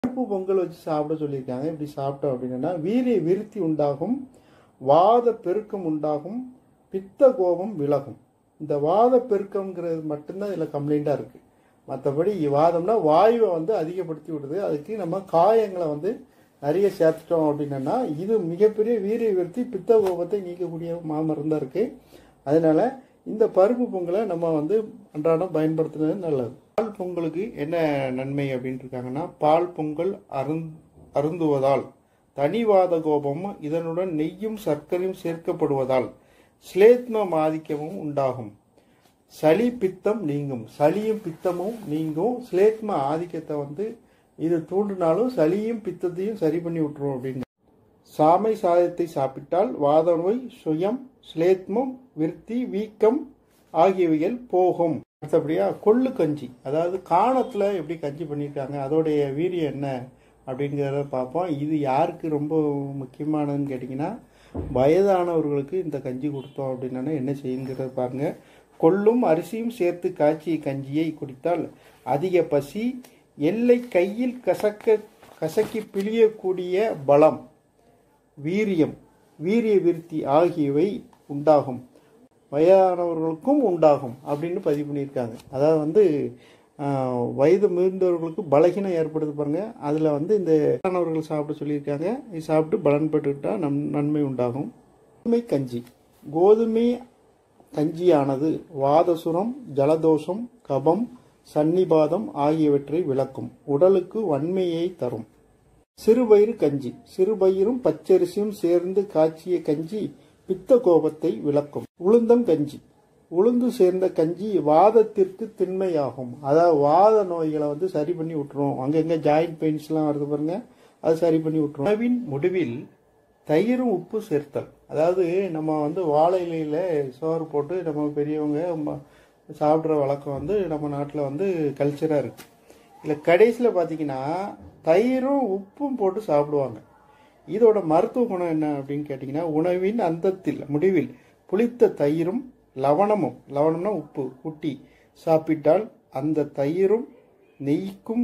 பருப்பு பொங்கல் வச்சு சாப்பிட சொல்லியிருக்காங்க இப்படி சாப்பிட்டோம் அப்படின்னா வீரிய விருத்தி உண்டாகும் வாத பெருக்கம் உண்டாகும் பித்த கோபம் விலகும் இந்த வாத பெருக்கம்ங்கிறது மட்டும்தான் இதில் கம்ப்ளைண்ட்டாக இருக்குது மற்றபடி வாதம்னா வாயுவை வந்து அதிகப்படுத்தி விடுது அதுக்கு நம்ம காயங்களை வந்து நிறைய சேர்த்துட்டோம் அப்படின்னா இது மிகப்பெரிய வீரிய விருத்தி பித்த கோபத்தை நீக்கக்கூடிய மாமருந்தாக இருக்குது அதனால இந்த பருப்பு பொங்கலை நம்ம வந்து அன்றாடம் பயன்படுத்துறது நல்லது பால் பொங்கலுக்கு என்ன நன்மை அப்படின்னு இருக்காங்கன்னா பால் பொங்கல் அருந் அருந்துவதால் தனிவாத கோபமும் இதனுடன் நெய்யும் சர்க்கரையும் சேர்க்கப்படுவதால் ஸ்லேத்ம ஆதிக்கமும் உண்டாகும் சளி பித்தம் நீங்கும் சளியும் பித்தமும் நீங்கும் ஸ்லேத்ம ஆதிக்கத்தை வந்து இது தூண்டினாலும் சளியும் பித்தத்தையும் சரி பண்ணி விட்டுரும் அப்படின்னு சாமை சாதத்தை சாப்பிட்டால் வாத நோய் சுயம் ஸ்லேத்மம் விருத்தி வீக்கம் ஆகியவைகள் போகும் அடுத்தபடியா கொள்ளு கஞ்சி அதாவது காணத்துல எப்படி கஞ்சி பண்ணியிருக்காங்க அதோடைய வீரியம் என்ன அப்படிங்கிறத பார்ப்போம் இது யாருக்கு ரொம்ப முக்கியமானதுன்னு கேட்டிங்கன்னா வயதானவர்களுக்கு இந்த கஞ்சி கொடுத்தோம் அப்படின்னா என்ன செய்யுங்கிறத பாருங்க கொள்ளும் அரிசியும் சேர்த்து காய்ச்சிய கஞ்சியை குடித்தால் அதிக பசி எல்லை கையில் கசக்க கசக்கி பிழியக்கூடிய பலம் வீரியம் வீரிய விருத்தி ஆகியவை உண்டாகும் வயதானவர்களுக்கும் உண்டாகும் அப்படின்னு பதிவு பண்ணியிருக்காங்க அதாவது வந்து ஆஹ், வயது முதிர்ந்தவர்களுக்கு பலகீனம் ஏற்படுது பாருங்க அதில் வந்து இந்த வயதானவர்கள் சாப்பிட சொல்லியிருக்காங்க இது சாப்பிட்டு பலன் பெற்றுக்கிட்டா நம் நன்மை உண்டாகும் கோதுமை கஞ்சி கோதுமை கஞ்சியானது வாதசுரம் ஜலதோஷம் கபம் சன்னிபாதம் ஆகியவற்றை விளக்கும் உடலுக்கு வன்மையை தரும் சிறுபயிறு கஞ்சி சிறுபயிரும் பச்சரிசியும் சேர்ந்து காய்ச்சிய கஞ்சி பித்த கோபத்தை விளக்கும் உளுந்தம் கஞ்சி உளுந்து சேர்ந்த கஞ்சி வாதத்திற்கு திண்மையாகும் அதாவது வாத நோய்களை வந்து சரி பண்ணி விட்டுரும் அங்கங்க ஜாயிண்ட் பெயின்ஸ்லாம் வருது பாருங்க அது சரி பண்ணி விட்டுரும் உணவின் முடிவில் தயிரும் உப்பு சேர்த்தல் அதாவது நம்ம வந்து வாழை இலையில சோறு போட்டு நம்ம பெரியவங்க ம- சாப்பிட்ற வழக்கம் வந்து நம்ம நாட்டில் வந்து கல்ச்சராக இருக்கு இல்லை கடைசியில் பார்த்தீங்கன்னா தயிரும் உப்பும் போட்டு சாப்பிடுவாங்க இதோட மருத்துவ குணம் என்ன அப்படின்னு கேட்டிங்கன்னா உணவின் அந்தத்தில் முடிவில் புளித்த தயிரும் லவணமும் லவணம்னா உப்பு குட்டி சாப்பிட்டால் அந்த தயிரும் நெய்க்கும்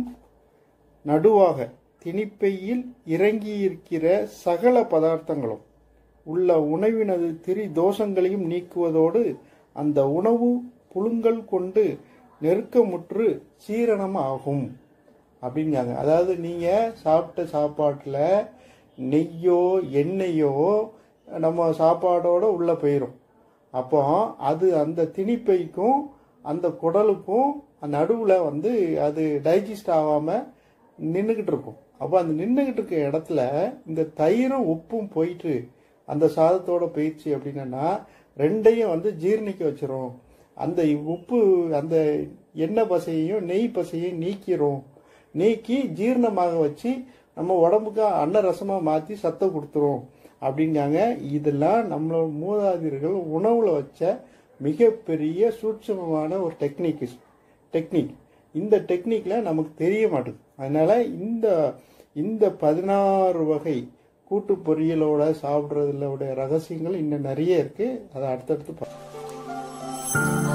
நடுவாக திணிப்பையில் இறங்கியிருக்கிற சகல பதார்த்தங்களும் உள்ள உணவினது திரி தோஷங்களையும் நீக்குவதோடு அந்த உணவு புழுங்கல் கொண்டு நெருக்கமுற்று சீரணம் ஆகும் அப்படிங்காங்க அதாவது நீங்கள் சாப்பிட்ட சாப்பாட்டில் நெய்யோ எண்ணெயோ நம்ம சாப்பாடோட உள்ளே போயிடும் அப்போ அது அந்த திணிப்பைக்கும் அந்த குடலுக்கும் நடுவில் வந்து அது டைஜஸ்ட் ஆகாமல் நின்றுக்கிட்டு இருக்கும் அப்போ அந்த நின்றுக்கிட்டு இருக்க இடத்துல இந்த தயிரும் உப்பும் போயிட்டு அந்த சாதத்தோட போயிடுச்சு அப்படின்னா ரெண்டையும் வந்து ஜீரணிக்க வச்சிரும் அந்த உப்பு அந்த எண்ணெய் பசையையும் நெய் பசையையும் நீக்கிறோம் நீக்கி ஜீரணமாக வச்சு நம்ம உடம்புக்கு அன்னரசமாக மாற்றி சத்தம் கொடுத்துரும் அப்படிங்காங்க இதெல்லாம் நம்மளோட மூதாதையர்கள் உணவுல வச்ச மிகப்பெரிய சூட்சமமான ஒரு டெக்னிக் டெக்னிக் இந்த டெக்னிக்ல நமக்கு தெரிய மாட்டுது அதனால இந்த இந்த பதினாறு வகை கூட்டு பொரியலோட சாப்பிட்றதுல ரகசியங்கள் இன்னும் நிறைய இருக்கு அதை அடுத்தடுத்து பார்ப்போம்